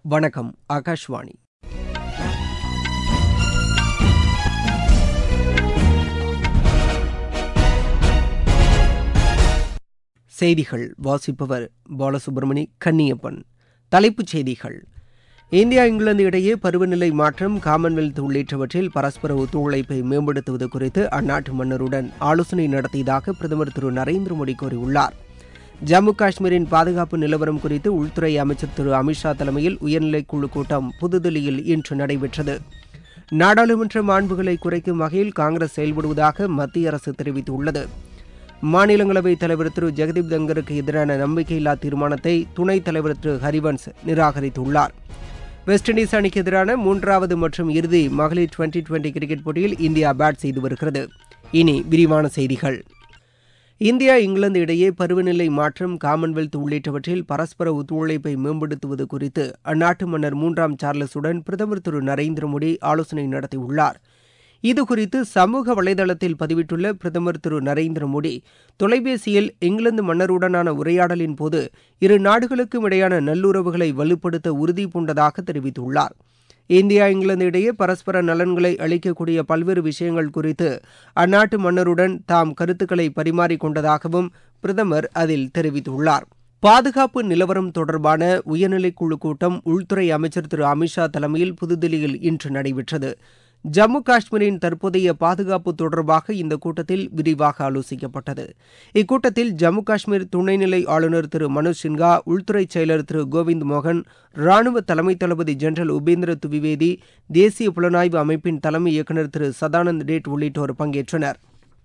வணக்கம் ஆகாஷ்வாணி செய்திகள் வாசிப்பவர் பாலசுப்ரமணி கன்னியப்பன் தலைப்புச் செய்திகள் இந்தியா இங்கிலாந்து இடையே பருவநிலை மாற்றம் காமன்வெல்த் உள்ளிட்டவற்றில் பரஸ்பர ஒத்துழைப்பை மேம்படுத்துவது குறித்து அந்நாட்டு மன்னருடன் ஆலோசனை நடத்தியதாக பிரதமர் திரு நரேந்திர மோடி கூறியுள்ளார் ஜம்மு காஷ்மீரின் பாதுகாப்பு நிலவரம் குறித்து உள்துறை அமைச்சர் திரு அமித்ஷா தலைமையில் உயர்நிலைக் குழு கூட்டம் புதுதில்லியில் இன்று நடைபெற்றது நாடாளுமன்ற மாண்புகளை குறைக்கும் வகையில் காங்கிரஸ் செயல்படுவதாக மத்திய அரசு தெரிவித்துள்ளது மாநிலங்களவைத் தலைவர் திரு ஜெகதீப் தங்கருக்கு எதிரான நம்பிக்கையில்லா தீர்மானத்தை துணைத் தலைவர் திரு ஹரிவன்ஸ் நிராகரித்துள்ளார் வெஸ்ட் இண்டீஸ் அணிக்கு எதிரான மூன்றாவது மற்றும் இறுதி மகளிர் டுவெண்டி டுவெண்டி கிரிக்கெட் போட்டியில் இந்தியா பேட் செய்து வருகிறது இனி விரிவான செய்திகள் இந்தியா இங்கிலாந்து இடையே பருவநிலை மாற்றம் காமன்வெல்த் உள்ளிட்டவற்றில் பரஸ்பர ஒத்துழைப்பை மேம்படுத்துவது குறித்து அந்நாட்டு மன்னர் மூன்றாம் சார்லஸுடன் பிரதமர் திரு நரேந்திர மோடி ஆலோசனை நடத்தியுள்ளார் இதுகுறித்து சமூக வலைதளத்தில் பதிவிட்டுள்ள பிரதமர் திரு நரேந்திர மோடி தொலைபேசியில் இங்கிலாந்து மன்னருடனான உரையாடலின் போது இரு நாடுகளுக்கும் இடையான நல்லுறவுகளை வலுப்படுத்த உறுதி பூண்டதாக தெரிவித்துள்ளார் இந்தியா இங்கிலாந்து இடையே பரஸ்பர நலன்களை அளிக்கக்கூடிய பல்வேறு விஷயங்கள் குறித்து அந்நாட்டு மன்னருடன் தாம் கருத்துக்களை பரிமாறிக்கொண்டதாகவும் பிரதமர் அதில் தெரிவித்துள்ளார் பாதுகாப்பு நிலவரம் தொடர்பான உயர்நிலைக்குழு கூட்டம் உள்துறை அமைச்சர் திரு அமித்ஷா தலைமையில் புதுதில்லியில் இன்று நடைபெற்றது ஜம்மு காஷ்மீரின் தற்போதைய பாதுகாப்பு தொடர்பாக இந்த கூட்டத்தில் விரிவாக ஆலோசிக்கப்பட்டது இக்கூட்டத்தில் ஜம்மு காஷ்மீர் துணைநிலை ஆளுநர் திரு மனோஜ் சின்ஹா உள்துறை செயலர் திரு கோவிந்த் மோகன் ராணுவ தலைமை தளபதி ஜெனரல் உபேந்திர துவிவேதி தேசிய புலனாய்வு அமைப்பின் தலைமை இயக்குநர் திரு சதானந்த் டேட் உள்ளிட்டோர் பங்கேற்றனர்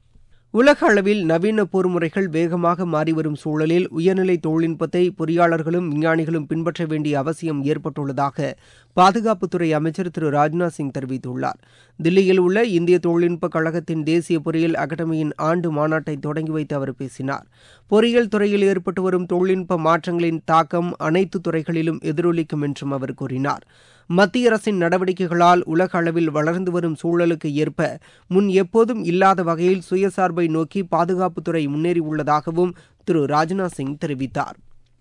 உலக அளவில் நவீன போர் முறைகள் வேகமாக மாறிவரும் சூழலில் உயர்நிலை தொழில்நுட்பத்தை பொறியாளர்களும் விஞ்ஞானிகளும் பின்பற்ற வேண்டிய அவசியம் ஏற்பட்டுள்ளதாக பாதுகாப்புத்துறை அமைச்சர் திரு ராஜ்நாத் சிங் தெரிவித்துள்ளார் தில்லியில் உள்ள இந்திய தொழில்நுட்ப கழகத்தின் தேசிய பொறியியல் அகாடமியின் ஆண்டு மாநாட்டை தொடங்கி வைத்து அவர் பேசினார் பொறியியல் துறையில் ஏற்பட்டு வரும் தொழில்நுட்ப மாற்றங்களின் தாக்கம் அனைத்து துறைகளிலும் எதிரொலிக்கும் என்றும் அவர் கூறினார் மத்திய அரசின் நடவடிக்கைகளால் உலக அளவில் வளர்ந்து வரும் சூழலுக்கு ஏற்ப முன் எப்போதும் இல்லாத வகையில் சுயசார்பை நோக்கி பாதுகாப்புத்துறை முன்னேறியுள்ளதாகவும் திரு ராஜ்நாத் சிங் தெரிவித்தார்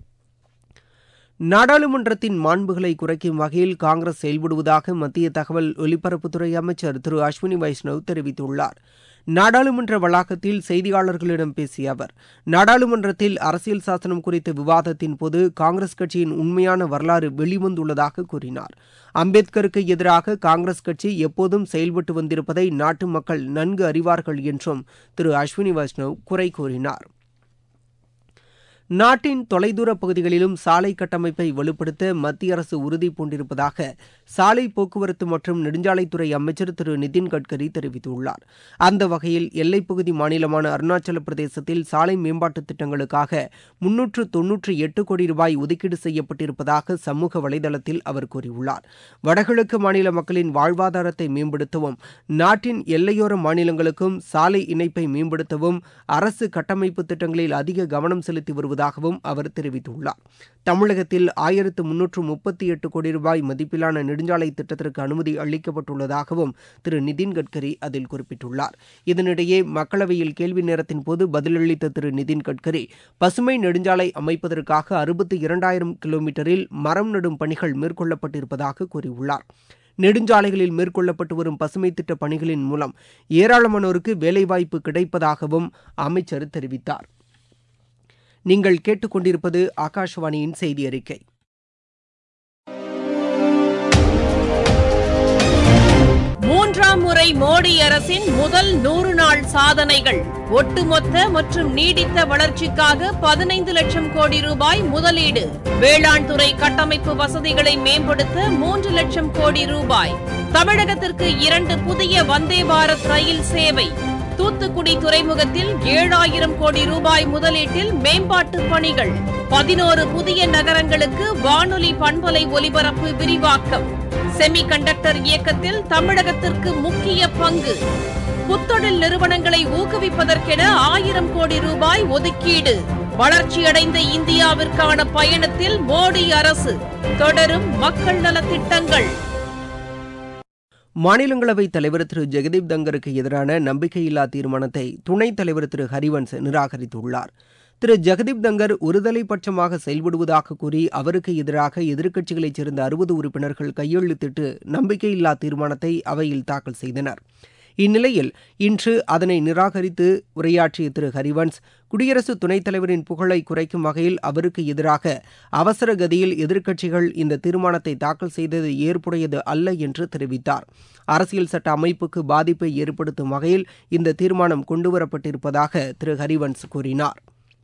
நாடாளுமன்றத்தின் மாண்புகளை குறைக்கும் வகையில் காங்கிரஸ் செயல்படுவதாக மத்திய தகவல் ஒலிபரப்புத்துறை அமைச்சர் திரு அஸ்வினி வைஷ்ணவ் தெரிவித்துள்ளார் நாடாளுமன்ற வளாகத்தில் செய்தியாளர்களிடம் பேசிய அவர் நாடாளுமன்றத்தில் அரசியல் சாசனம் குறித்த விவாதத்தின் போது காங்கிரஸ் கட்சியின் உண்மையான வரலாறு வெளிவந்துள்ளதாக கூறினார் அம்பேத்கருக்கு எதிராக காங்கிரஸ் கட்சி எப்போதும் செயல்பட்டு வந்திருப்பதை நாட்டு மக்கள் நன்கு அறிவார்கள் என்றும் திரு அஸ்வினி வைஷ்ணவ் குறை கூறினார் நாட்டின் தொலைதூர பகுதிகளிலும் சாலை கட்டமைப்பை வலுப்படுத்த மத்திய அரசு உறுதி பூண்டிருப்பதாக சாலை போக்குவரத்து மற்றும் நெடுஞ்சாலைத்துறை அமைச்சர் திரு நிதின் கட்கரி தெரிவித்துள்ளார் அந்த வகையில் எல்லைப்பகுதி மாநிலமான அருணாச்சல பிரதேசத்தில் சாலை மேம்பாட்டு திட்டங்களுக்காக முன்னூற்று தொன்னூற்றி எட்டு கோடி ரூபாய் ஒதுக்கீடு செய்யப்பட்டிருப்பதாக சமூக வலைதளத்தில் அவர் கூறியுள்ளார் வடகிழக்கு மாநில மக்களின் வாழ்வாதாரத்தை மேம்படுத்தவும் நாட்டின் எல்லையோர மாநிலங்களுக்கும் சாலை இணைப்பை மேம்படுத்தவும் அரசு கட்டமைப்பு திட்டங்களில் அதிக கவனம் செலுத்தி வருவதாக வருவதாகவும் அவர் தெரிவித்துள்ளார் தமிழகத்தில் ஆயிரத்து முன்னூற்று முப்பத்தி எட்டு கோடி ரூபாய் மதிப்பிலான நெடுஞ்சாலை திட்டத்திற்கு அனுமதி அளிக்கப்பட்டுள்ளதாகவும் திரு நிதின் கட்கரி அதில் குறிப்பிட்டுள்ளார் இதனிடையே மக்களவையில் கேள்வி நேரத்தின் போது பதிலளித்த திரு நிதின் கட்கரி பசுமை நெடுஞ்சாலை அமைப்பதற்காக அறுபத்தி இரண்டாயிரம் கிலோமீட்டரில் மரம் நடும் பணிகள் மேற்கொள்ளப்பட்டிருப்பதாக கூறியுள்ளார் நெடுஞ்சாலைகளில் மேற்கொள்ளப்பட்டு வரும் பசுமை திட்ட பணிகளின் மூலம் ஏராளமானோருக்கு வேலைவாய்ப்பு கிடைப்பதாகவும் அமைச்சர் தெரிவித்தார் நீங்கள் கேட்டுக்கொண்டிருப்பது ஆகாஷவாணியின் செய்தி அறிக்கை மூன்றாம் முறை மோடி அரசின் முதல் நூறு நாள் சாதனைகள் ஒட்டுமொத்த மற்றும் நீடித்த வளர்ச்சிக்காக பதினைந்து லட்சம் கோடி ரூபாய் முதலீடு வேளாண் துறை கட்டமைப்பு வசதிகளை மேம்படுத்த மூன்று லட்சம் கோடி ரூபாய் தமிழகத்திற்கு இரண்டு புதிய வந்தே பாரத் ரயில் சேவை தூத்துக்குடி துறைமுகத்தில் ஏழாயிரம் கோடி ரூபாய் முதலீட்டில் மேம்பாட்டு பணிகள் பதினோரு புதிய நகரங்களுக்கு வானொலி பண்பலை ஒலிபரப்பு விரிவாக்கம் செமி கண்டக்டர் இயக்கத்தில் தமிழகத்திற்கு முக்கிய பங்கு புத்தொழில் நிறுவனங்களை ஊக்குவிப்பதற்கென ஆயிரம் கோடி ரூபாய் ஒதுக்கீடு வளர்ச்சியடைந்த இந்தியாவிற்கான பயணத்தில் மோடி அரசு தொடரும் மக்கள் நலத்திட்டங்கள் மாநிலங்களவைத் தலைவர் திரு ஜெகதீப் தங்கருக்கு எதிரான நம்பிக்கையில்லா தீர்மானத்தை துணைத் தலைவர் திரு ஹரிவன்ஸ் நிராகரித்துள்ளார் திரு ஜெகதீப் தங்கர் ஒருதலை பட்சமாக செயல்படுவதாக கூறி அவருக்கு எதிராக எதிர்க்கட்சிகளைச் சேர்ந்த அறுபது உறுப்பினர்கள் கையெழுத்திட்டு நம்பிக்கையில்லா தீர்மானத்தை அவையில் தாக்கல் செய்தனர் இந்நிலையில் இன்று அதனை நிராகரித்து உரையாற்றிய திரு ஹரிவன்ஸ் குடியரசு துணைத் தலைவரின் புகழை குறைக்கும் வகையில் அவருக்கு எதிராக அவசர கதியில் எதிர்க்கட்சிகள் இந்த தீர்மானத்தை தாக்கல் செய்தது ஏற்புடையது அல்ல என்று தெரிவித்தார் அரசியல் சட்ட அமைப்புக்கு பாதிப்பை ஏற்படுத்தும் வகையில் இந்த தீர்மானம் கொண்டுவரப்பட்டிருப்பதாக திரு ஹரிவன்ஸ் கூறினார்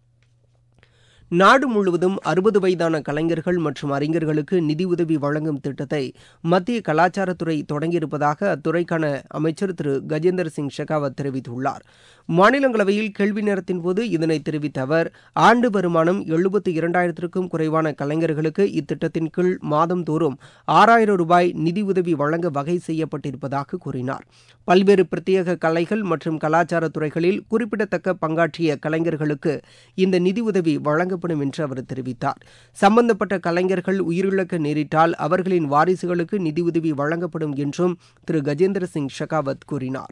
நாடு முழுவதும் அறுபது வயதான கலைஞர்கள் மற்றும் அறிஞர்களுக்கு நிதியுதவி வழங்கும் திட்டத்தை மத்திய கலாச்சாரத்துறை தொடங்கியிருப்பதாக அத்துறைக்கான அமைச்சர் திரு கஜேந்திர சிங் ஷெகாவத் தெரிவித்துள்ளார் மாநிலங்களவையில் கேள்வி நேரத்தின் போது இதனை தெரிவித்த அவர் ஆண்டு வருமானம் எழுபத்தி இரண்டாயிரத்திற்கும் குறைவான கலைஞர்களுக்கு இத்திட்டத்தின் கீழ் மாதந்தோறும் ஆறாயிரம் ரூபாய் நிதியுதவி வழங்க வகை செய்யப்பட்டிருப்பதாக கூறினார் பல்வேறு பிரத்யேக கலைகள் மற்றும் கலாச்சார துறைகளில் குறிப்பிடத்தக்க பங்காற்றிய கலைஞர்களுக்கு இந்த நிதியுதவி வழங்கப்படும் என்று அவர் தெரிவித்தார் சம்பந்தப்பட்ட கலைஞர்கள் உயிரிழக்க நேரிட்டால் அவர்களின் வாரிசுகளுக்கு நிதியுதவி வழங்கப்படும் என்றும் திரு கஜேந்திர சிங் ஷெகாவத் கூறினார்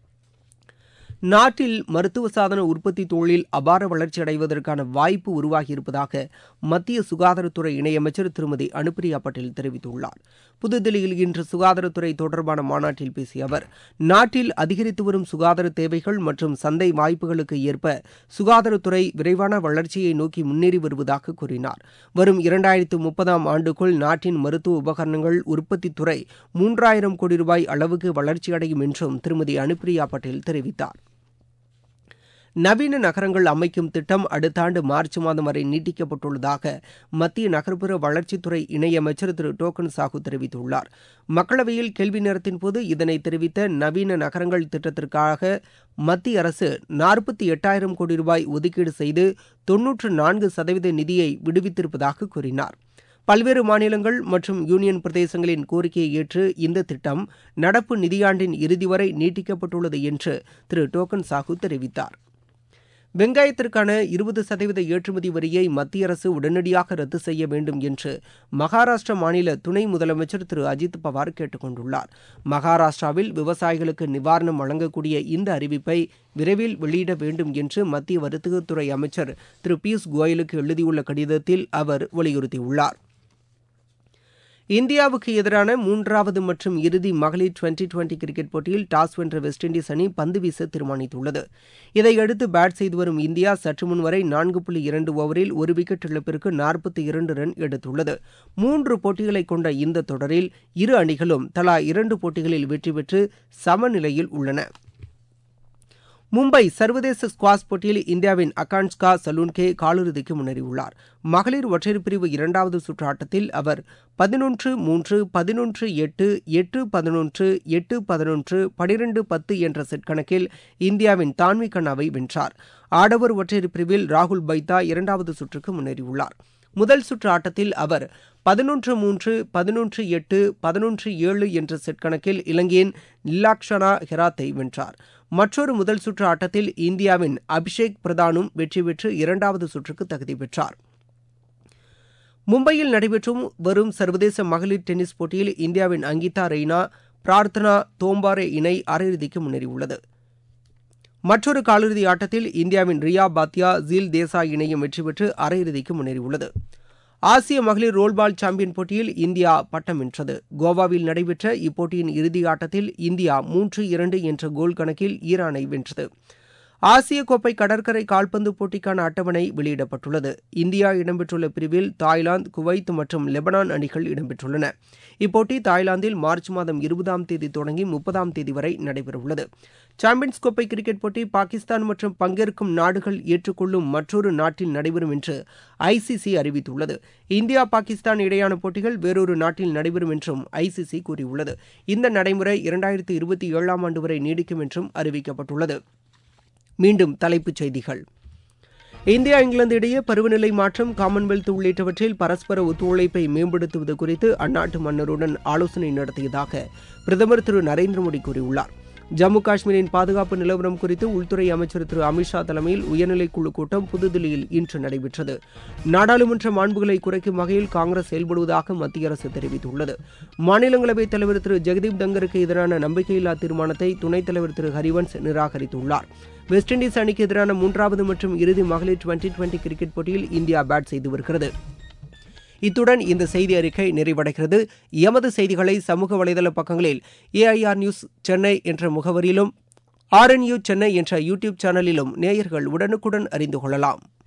நாட்டில் மருத்துவ சாதன உற்பத்தி தொழில் அபார வளர்ச்சி அடைவதற்கான வாய்ப்பு உருவாகியிருப்பதாக மத்திய சுகாதாரத்துறை இணையமைச்சர் திருமதி அனுப்பிரியா பட்டேல் தெரிவித்துள்ளார் புதுதில்லியில் இன்று சுகாதாரத்துறை தொடர்பான மாநாட்டில் பேசிய அவர் நாட்டில் அதிகரித்து வரும் சுகாதார தேவைகள் மற்றும் சந்தை வாய்ப்புகளுக்கு ஏற்ப சுகாதாரத்துறை விரைவான வளர்ச்சியை நோக்கி முன்னேறி வருவதாக கூறினார் வரும் இரண்டாயிரத்து முப்பதாம் ஆண்டுக்குள் நாட்டின் மருத்துவ உபகரணங்கள் உற்பத்தி துறை மூன்றாயிரம் கோடி ரூபாய் அளவுக்கு வளர்ச்சியடையும் என்றும் திருமதி அனுப்பிரியா பட்டேல் தெரிவித்தார் நவீன நகரங்கள் அமைக்கும் திட்டம் அடுத்த ஆண்டு மார்ச் மாதம் வரை நீட்டிக்கப்பட்டுள்ளதாக மத்திய நகர்ப்புற வளர்ச்சித்துறை இணையமைச்சர் திரு டோக்கன் சாஹூ தெரிவித்துள்ளார் மக்களவையில் கேள்வி நேரத்தின் போது இதனை தெரிவித்த நவீன நகரங்கள் திட்டத்திற்காக மத்திய அரசு நாற்பத்தி எட்டாயிரம் கோடி ரூபாய் ஒதுக்கீடு செய்து தொன்னூற்று நான்கு சதவீத நிதியை விடுவித்திருப்பதாக கூறினார் பல்வேறு மாநிலங்கள் மற்றும் யூனியன் பிரதேசங்களின் கோரிக்கையை ஏற்று இந்த திட்டம் நடப்பு நிதியாண்டின் இறுதி வரை நீட்டிக்கப்பட்டுள்ளது என்று திரு டோக்கன் சாஹூ தெரிவித்தார் வெங்காயத்திற்கான இருபது சதவீத ஏற்றுமதி வரியை மத்திய அரசு உடனடியாக ரத்து செய்ய வேண்டும் என்று மகாராஷ்டிரா மாநில துணை முதலமைச்சர் திரு அஜித் பவார் கேட்டுக் கொண்டுள்ளார் மகாராஷ்டிராவில் விவசாயிகளுக்கு நிவாரணம் வழங்கக்கூடிய இந்த அறிவிப்பை விரைவில் வெளியிட வேண்டும் என்று மத்திய வர்த்தகத்துறை அமைச்சர் திரு பியூஷ் கோயலுக்கு எழுதியுள்ள கடிதத்தில் அவர் வலியுறுத்தியுள்ளார் இந்தியாவுக்கு எதிரான மூன்றாவது மற்றும் இறுதி மகளிர் டுவெண்டி டுவெண்டி கிரிக்கெட் போட்டியில் டாஸ் வென்ற வெஸ்ட் இண்டீஸ் அணி பந்து வீச தீர்மானித்துள்ளது இதையடுத்து பேட் செய்து வரும் இந்தியா சற்று முன் வரை நான்கு புள்ளி இரண்டு ஓவரில் ஒரு விக்கெட் இழப்பிற்கு நாற்பத்தி இரண்டு ரன் எடுத்துள்ளது மூன்று போட்டிகளை கொண்ட இந்த தொடரில் இரு அணிகளும் தலா இரண்டு போட்டிகளில் வெற்றி பெற்று சமநிலையில் உள்ளன மும்பை சர்வதேச ஸ்குவாஷ் போட்டியில் இந்தியாவின் அகான்ஸ்கா சலூன்கே காலிறுதிக்கு முன்னேறியுள்ளார் மகளிர் ஒற்றையர் பிரிவு இரண்டாவது சுற்று ஆட்டத்தில் அவர் பதினொன்று மூன்று பதினொன்று எட்டு எட்டு பதினொன்று எட்டு பதினொன்று பனிரெண்டு பத்து என்ற செட் கணக்கில் இந்தியாவின் தான்வி கண்ணாவை வென்றார் ஆடவர் ஒற்றையர் பிரிவில் ராகுல் பைத்தா இரண்டாவது சுற்றுக்கு முன்னேறியுள்ளார் முதல் சுற்று ஆட்டத்தில் அவர் பதினொன்று மூன்று பதினொன்று எட்டு பதினொன்று ஏழு என்ற செட் கணக்கில் இலங்கையின் நிலாக்ஷனா ஹெராத்தை வென்றார் மற்றொரு முதல் சுற்று ஆட்டத்தில் இந்தியாவின் அபிஷேக் பிரதானும் வெற்றி பெற்று இரண்டாவது சுற்றுக்கு தகுதி பெற்றார் மும்பையில் நடைபெற்றும் வரும் சர்வதேச மகளிர் டென்னிஸ் போட்டியில் இந்தியாவின் அங்கிதா ரெய்னா பிரார்த்தனா தோம்பாரே இணை அரையிறுதிக்கு முன்னேறியுள்ளது மற்றொரு காலிறுதி ஆட்டத்தில் இந்தியாவின் ரியா பாத்தியா ஜீல் தேசாய் இணையும் வெற்றி பெற்று அரையிறுதிக்கு முன்னேறியுள்ளது ஆசிய மகளிர் ரோல்பால் சாம்பியன் போட்டியில் இந்தியா பட்டம் வென்றது கோவாவில் நடைபெற்ற இப்போட்டியின் இறுதி ஆட்டத்தில் இந்தியா மூன்று இரண்டு என்ற கோல் கணக்கில் ஈரானை வென்றது ஆசிய கோப்பை கடற்கரை கால்பந்து போட்டிக்கான அட்டவணை வெளியிடப்பட்டுள்ளது இந்தியா இடம்பெற்றுள்ள பிரிவில் தாய்லாந்து குவைத் மற்றும் லெபனான் அணிகள் இடம்பெற்றுள்ளன இப்போட்டி தாய்லாந்தில் மார்ச் மாதம் இருபதாம் தேதி தொடங்கி முப்பதாம் தேதி வரை நடைபெறவுள்ளது சாம்பியன்ஸ் கோப்பை கிரிக்கெட் போட்டி பாகிஸ்தான் மற்றும் பங்கேற்கும் நாடுகள் ஏற்றுக்கொள்ளும் மற்றொரு நாட்டில் நடைபெறும் என்று ஐசிசி அறிவித்துள்ளது இந்தியா பாகிஸ்தான் இடையான போட்டிகள் வேறொரு நாட்டில் நடைபெறும் என்றும் ஐசிசி கூறியுள்ளது இந்த நடைமுறை இரண்டாயிரத்தி இருபத்தி ஏழாம் ஆண்டு வரை நீடிக்கும் என்றும் அறிவிக்கப்பட்டுள்ளது மீண்டும் தலைப்புச் செய்திகள் இந்தியா இங்கிலாந்து இடையே பருவநிலை மாற்றம் காமன்வெல்த் உள்ளிட்டவற்றில் பரஸ்பர ஒத்துழைப்பை மேம்படுத்துவது குறித்து அந்நாட்டு மன்னருடன் ஆலோசனை நடத்தியதாக பிரதமர் திரு நரேந்திர மோடி கூறியுள்ளார் ஜம்மு காஷ்மீரின் பாதுகாப்பு நிலவரம் குறித்து உள்துறை அமைச்சர் திரு அமித்ஷா தலைமையில் உயர்நிலைக்குழு கூட்டம் புதுதில்லியில் இன்று நடைபெற்றது நாடாளுமன்ற மாண்புகளை குறைக்கும் வகையில் காங்கிரஸ் செயல்படுவதாக மத்திய அரசு தெரிவித்துள்ளது மாநிலங்களவைத் தலைவர் திரு ஜெகதீப் தங்கருக்கு எதிரான நம்பிக்கையில்லா தீர்மானத்தை துணைத் தலைவர் திரு ஹரிவன்ஸ் நிராகரித்துள்ளார் வெஸ்ட் இண்டீஸ் அணிக்கு எதிரான மூன்றாவது மற்றும் இறுதி மகளிர் டுவெண்டி டுவெண்டி கிரிக்கெட் போட்டியில் இந்தியா பேட் செய்து வருகிறது இத்துடன் இந்த செய்தி அறிக்கை நிறைவடைகிறது எமது செய்திகளை சமூக வலைதள பக்கங்களில் ஏஐஆர் நியூஸ் சென்னை என்ற முகவரியிலும் ஆர்என்யூ சென்னை என்ற யூடியூப் சேனலிலும் நேயர்கள் உடனுக்குடன் அறிந்து கொள்ளலாம்